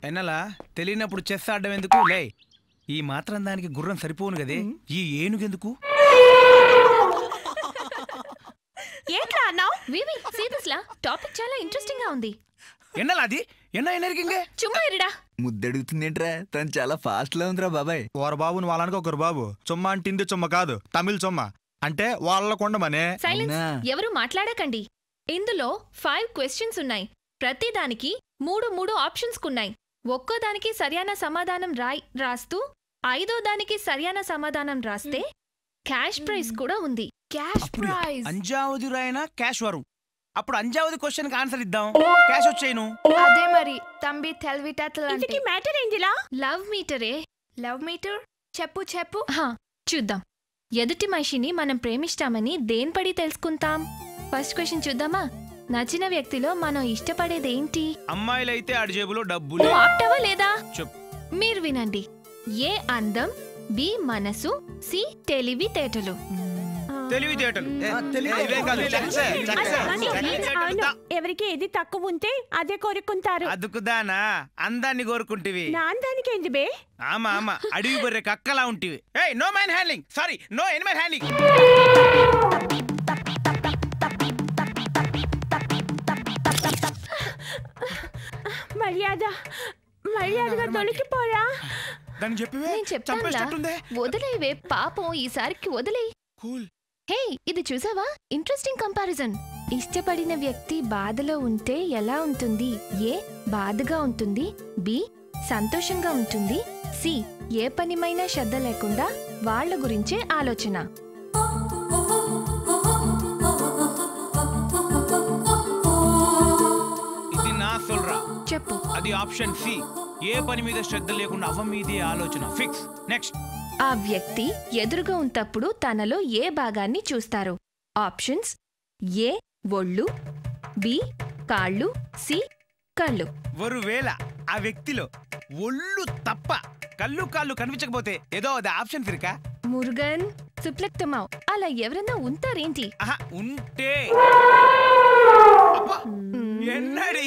ఎన్నలా తెలియనప్పుడు చెస్ ఆడడం ఎందుకు లే ఈ మాత్రం దానికి గుర్రం సరిపోను కదే ఈ ఏనుగెందుకు ఏంట్లా అన్నావు వివి సీరియస్లా టాపిక్ చాలా ఇంట్రెస్టింగ్ గా ఉంది ఎన్నలా అది ఎన్న ఎనరికింగే చుమ్మా ఇరుడా ముద్దడుగుతుందేంట్రా తను చాలా ఫాస్ట్ లో ఉందిరా బాబాయ్ ఓర బాబుని వాళ్ళనికి ఒకరు బాబు చుమ్మ అంటే హిందీ చుమ్మ కాదు తమిళ్ చుమ్మ అంటే వాళ్ళ కొండమనే సైలెన్స్ అవునా? ఎవరు మాట్లాడకండి ఇందులో ఫైవ్ క్వశ్చన్స్ ఉన్నాయి ప్రతిదానికి మూడు మూడు ఆప్షన్స్ ఉన్నాయి ఒక్కో దానికి సరైన సమాధానం రాయ్ రాస్తూ ఐదో దానికి సరైన సమాధానం రాస్తే క్యాష్ ప్రైజ్ కూడా ఉంది క్యాష్ ప్రైజ్ అంజావది రాయన క్యాష్ వరం అప్పుడు అంజావది క్వశ్చన్ కి ఆన్సర్ ఇద్దాం క్యాష్ వచ్చేయను అదే మరి తంబి తెలివితేటలు అంటే ఇంతకీ మ్యాటర్ ఏంటిలా లవ్ మీటరే లవ్ మీటర్ చెప్పు చెప్పు హా, చూద్దాం ఎదుటి మనిషిని మనం ప్రేమిస్తామని దేనిపడి తెలుసుకుంటాం ఫస్ట్ క్వశ్చన్ చూద్దామా నచ్చిన వ్యక్తిలో మనం ఇష్టపడేదేంటి అమ్మాయిలైతే ఆడి జేబులో డబ్బులు నువ్వు ఆప్తావా లేదా చెప్పు మీరు వినండి ఏ అందం బి మనసు సి తెలివితేటలు తెలివితేటలు ఏ, ఏ, ఇవేం కాదు, చక్సే, చక్సే, కానీ చక్సే. అవును ఎవరికి ఏది తక్కువ ఉంటే అదే కోరుకుంటారు అదుకుదానా అందాన్ని కోరుకుంటివి నా అందానికి ఏంది బే ఆమా ఆమా అడవి బర్రె కక్కలా ఉంటివి ఏయ్ no man handling sorry no animal handling మర్యాద మర్యాదగా దొరికిపోరా దాన్ని చెప్పివే నేను చెప్తానులా చంపేటట్టుందే వదిలేవే పాపం ఈసారికి వదిలే కూల్ హే ఇది చూసావా ఇంట్రెస్టింగ్ కంపారిజన్ ఇష్టపడిన వ్యక్తి బాధలో ఉంటే ఎలా ఉంటుంది ఏ బాధగా ఉంటుంది బి సంతోషంగా ఉంటుంది సి ఏ పనిమైనా శ్రద్ధ లేకుండా వాళ్ళ గురించే ఆలోచన ఇది నా సొల్రా చెప్పు అది ఆప్షన్ సి ఏ పని మీద శ్రద్ధ లేకుండా అవ్వ మీదే ఆలోచన ఫిక్స్ నెక్స్ట్ ఆ వ్యక్తి ఎదురుగా ఉంటప్పుడు తనలో ఏ భాగాన్ని చూస్తారు ఆప్షన్స్ ఏ ఒళ్ళు బి కాళ్ళు సి కళ్ళు ఒకవేళ ఆ వ్యక్తిలో ఒళ్ళు తప్ప కళ్ళు కాళ్ళు కనిపించకపోతే ఏదో అది ఆప్షన్ ఫిరికా మురుగన్ సుప్లక్తమావ్ అలా ఎవరన్నా ఉంటారేంటి ఆహా ఉంటే అబ్బా, ఎన్నడి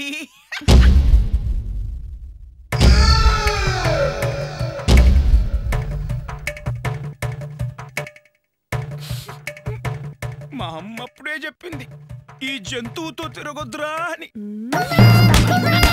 మా అమ్మ అప్పుడే చెప్పింది ఈ జంతువుతో తిరగొద్దురా అని